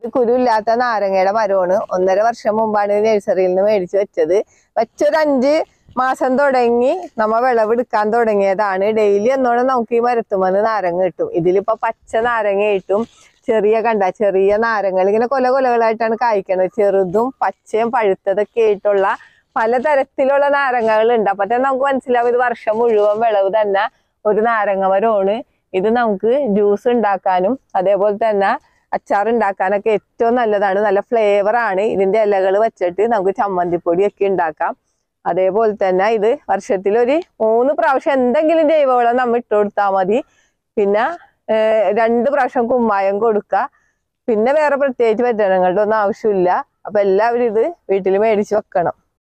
ഇത് കുരുയില്ലാത്ത നാരങ്ങയുടെ മരമാണ് ഒന്നര വർഷം മുമ്പാണ് ഇത് നഴ്സറിയിൽ നിന്ന് മേടിച്ചു വെച്ചത് വെച്ചൊരു അഞ്ച് മാസം തുടങ്ങി നമ്മ വിളവെടുക്കാൻ തുടങ്ങിയതാണ് ഡെയിലി എന്നോണം നമുക്ക് ഈ മരത്തുമെന്ന് നാരങ്ങ കിട്ടും ഇതിലിപ്പോ പച്ച നാരങ്ങ കിട്ടും ചെറിയ കണ്ട ചെറിയ നാരങ്ങൾ ഇങ്ങനെ കൊല കൊലകളായിട്ടാണ് കായ്ക്കണത് ചെറുതും പച്ചയും പഴുത്തതൊക്കെ ആയിട്ടുള്ള പലതരത്തിലുള്ള നാരങ്ങകൾ ഉണ്ട് അപ്പൊ തന്നെ നമുക്ക് മനസ്സിലാവും ഇത് വർഷം മുഴുവൻ വിളവ് തന്നെ ഒരു നാരങ്ങ മരമാണ് ഇത് നമുക്ക് ജ്യൂസ് ഉണ്ടാക്കാനും അതേപോലെ തന്നെ അച്ചാർ ഉണ്ടാക്കാനൊക്കെ ഏറ്റവും നല്ലതാണ് നല്ല ഫ്ലേവർ ആണ് ഇതിന്റെ ഇലകൾ വെച്ചിട്ട് നമുക്ക് ചമ്മന്തിപ്പൊടിയൊക്കെ ഉണ്ടാക്കാം അതേപോലെ തന്നെ ഇത് വർഷത്തിൽ ഒരു മൂന്ന് പ്രാവശ്യം എന്തെങ്കിലും ജൈവവളം നമ്മൾ ഇട്ട് കൊടുത്താൽ മതി പിന്നെ ഏർ രണ്ട് പ്രാവശ്യം കുമ്മായം കൊടുക്കുക പിന്നെ വേറെ പ്രത്യേകിച്ച് പരിചരണങ്ങളുടെ ഒന്നും ആവശ്യമില്ല അപ്പൊ എല്ലാവരും ഇത് വീട്ടിൽ മേടിച്ച് വെക്കണം